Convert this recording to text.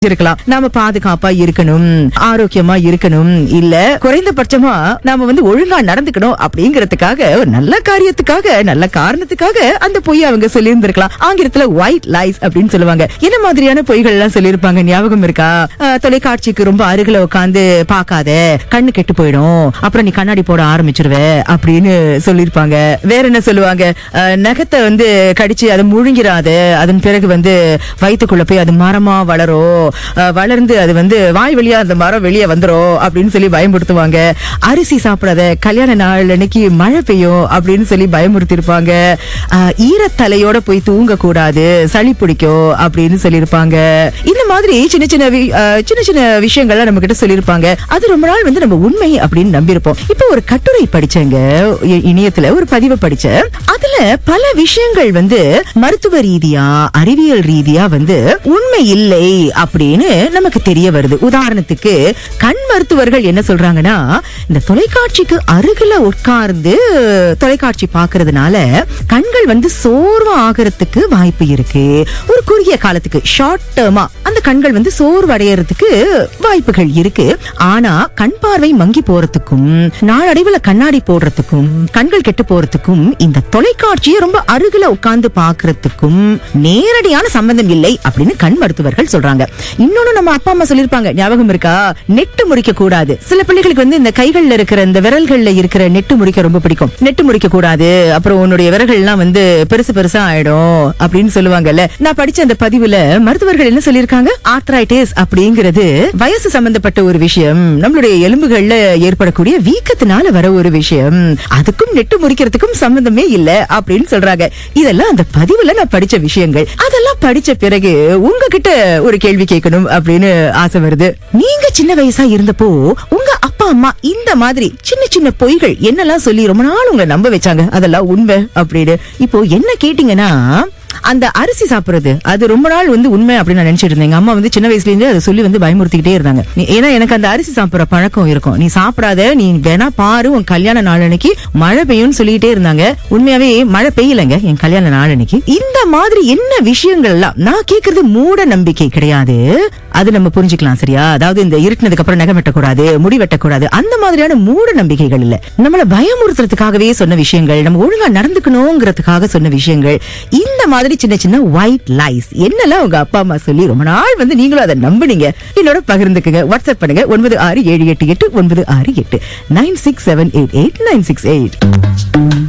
இருக்கலாம் நாம பாதுகாப்பா இருக்கணும் ஆரோக்கியமா இருக்கணும் இல்ல குறைந்தபட்சமா நாம வந்து ஒழுங்கா நடந்துக்கணும் அப்படிங்கறதுக்காக ஒரு நல்ல காரியத்துக்காக நல்ல காரணத்துக்காக அந்த பொய் அவங்க சொல்லியிருந்திருக்கலாம் ஆங்கிலத்துல ஒயிட் லைஸ் அப்படின்னு சொல்லுவாங்க என்ன மாதிரியான பொய்கள் எல்லாம் சொல்லியிருப்பாங்க ஞாபகம் இருக்கா அஹ், தொலைக்காட்சிக்கு ரொம்ப அருகில உட்காந்து பார்க்காத கண்ணு கெட்டு போயிடும் அப்புறம் நீ கண்ணாடி போட ஆரம்பிச்சிருவ அப்படின்னு சொல்லியிருப்பாங்க வேற என்ன சொல்லுவாங்க அஹ், நகத்தை வந்து கடிச்சு அதை முழுங்கிறாத அதன் பிறகு வந்து வயித்துக்குள்ள போய் அது மரமா வளரும் அஹ், வளர்ந்து அது வந்து வாய் வழியா அந்த மரம் வெளியே வந்துரும் அப்படின்னு சொல்லி பயமுறுத்துவாங்க அரிசி சாப்பிடாத கல்யாண நாள் அன்னைக்கு மழை பெய்யும் அப்படின்னு சொல்லி பயமுறுத்திருப்பாங்க அஹ், ஈரத்தலையோட போய் தூங்க கூடாது சளி பிடிக்கும் அப்படின்னு சொல்லியிருப்பாங்க இந்த மாதிரி சின்ன சின்ன வி- அஹ், சின்ன சின்ன விஷயங்கள்லாம் நம்ம கிட்ட சொல்லியிருப்பாங்க அது ரொம்ப நாள் வந்து நம்ம உண்மை அப்படின்னு நம்பியிருப்போம் இப்போ ஒரு கட்டுரை படிச்சேங்க இ- இணையத்துல ஒரு பதிவை படிச்சேன் அதுல பல விஷயங்கள் வந்து மருத்துவ ரீதியா அறிவியல் ரீதியா வந்து உண்மை இல்லை அப்படின்னு நமக்கு தெரிய வருது உதாரணத்துக்கு கண் மருத்துவர்கள் என்ன சொல்றாங்கன்னா இந்த தொலைக்காட்சிக்கு அருகில உட்கார்ந்து தொலைக்காட்சி பார்க்கறதுனால கண்கள் வந்து சோர்வா ஆகிறதுக்கு வாய்ப்பு இருக்கு ஒரு குறுகிய காலத்துக்கு ஷார்ட் டேர்மா அந்த கண்கள் வந்து சோர்வு அடையறதுக்கு வாய்ப்புகள் இருக்கு ஆனா கண் பார்வை மங்கி போறதுக்கும் நாளடைவுல கண்ணாடி போடுறதுக்கும் கண்கள் கெட்டு போறதுக்கும் இந்த தொலைக்காட்சியை ரொம்ப அருகில உட்கார்ந்து பாக்குறதுக்கும் நேரடியான சம்பந்தம் இல்லை அப்படின்னு கண் மருத்துவர்கள் சொல்றாங்க இன்னொன்னு நம்ம அப்பா அம்மா சொல்லிருப்பாங்க ஞாபகம் இருக்கா நெட்டு முறிக்க கூடாது சில பிள்ளைகளுக்கு வந்து இந்த கைகள்ல இருக்கிற இந்த விரல்கள்ல இருக்கிற நெட்டு முறிக்க ரொம்ப பிடிக்கும் நெட்டு முறிக்க கூடாது அப்புறம் உன்னுடைய விரல்கள்லாம் வந்து பெருசு பெருசா ஆயிடும் அப்படின்னு சொல்லுவாங்கல்ல நான் படிச்ச அந்த பதிவுல மருத்துவர்கள் என்ன சொல்லியிருக்காங்க ஆர்த்ரைட்டிஸ் அப்படிங்கிறது வயசு சம்பந்தப்பட்ட ஒரு விஷயம் நம்மளுடைய எலும்புகள்ல ஏற்படக்கூடிய வீக்கத்தினால வர ஒரு விஷயம் அதுக்கும் நெட்டு முறிக்கிறதுக்கும் சம்பந்தமே இல்ல அப்படின்னு சொல்றாங்க இதெல்லாம் அந்த பதிவுல நான் படிச்ச விஷயங்கள் அதெல்லாம் படிச்ச பிறகு உங்ககிட்ட ஒரு கேள்வி கேட்கணும் அப்படின்னு ஆசை வருது நீங்க சின்ன வயசா இருந்தப்போ உங்க அப்பா அம்மா இந்த மாதிரி சின்ன சின்ன பொய்கள் என்னெல்லாம் சொல்லி ரொம்ப நாள் உங்களை நம்ப வச்சாங்க அதெல்லாம் உண்மை அப்படின்னு இப்போ என்ன கேட்டீங்கன்னா அந்த அரிசி சாப்பிடுறது அது ரொம்ப நாள் வந்து உண்மை அப்படின்னு நான் நினைச்சிட்டு இருந்தேன் எங்க அம்மா வந்து சின்ன வயசுல இருந்தே அதை சொல்லி வந்து பயமுறுத்திக்கிட்டே இருந்தாங்க நீ- ஏன்னா எனக்கு அந்த அரிசி சாப்பிடுற பழக்கம் இருக்கும் நீ சாப்பிடாத நீ வேணா பாரு உன் கல்யாண நாள் அன்னைக்கு மழை பெய்யும்னு சொல்லிட்டே இருந்தாங்க உண்மையாவே மழை பெய்யலங்க என் கல்யாண நாள் அன்னைக்கு இந்த மாதிரி என்ன விஷயங்கள் எல்லாம் நான் கேக்குறது மூட நம்பிக்கை கிடையாது அது நம்ம புரிஞ்சுக்கலாம் சரியா அதாவது இந்த இருட்டினதுக்கு அப்புறம் நகை வெட்டக்கூடாது முடி வெட்டக்கூடாது அந்த மாதிரியான மூட நம்பிக்கைகள் இல்ல நம்மள பயமுறுத்துறதுக்காகவே சொன்ன விஷயங்கள் நம்ம ஒழுங்கா நடந்துக்கணுங்கிறதுக்காக சொன்ன விஷயங்கள் இந்த மாதிரி சின்ன சின்ன ஒயிட் லைஸ் என்னெல்லாம் உங்க அப்பா அம்மா சொல்லி ரொம்ப நாள் வந்து நீங்களும் அதை நம்புனீங்க என்னோட பகிர்ந்துக்குங்க வாட்ஸ்அப் பண்ணுங்க ஒன்பது ஆறு ஏழு எட்டு எட்டு ஒன்பது ஆறு எட்டு nine six seven eight eight nine six eight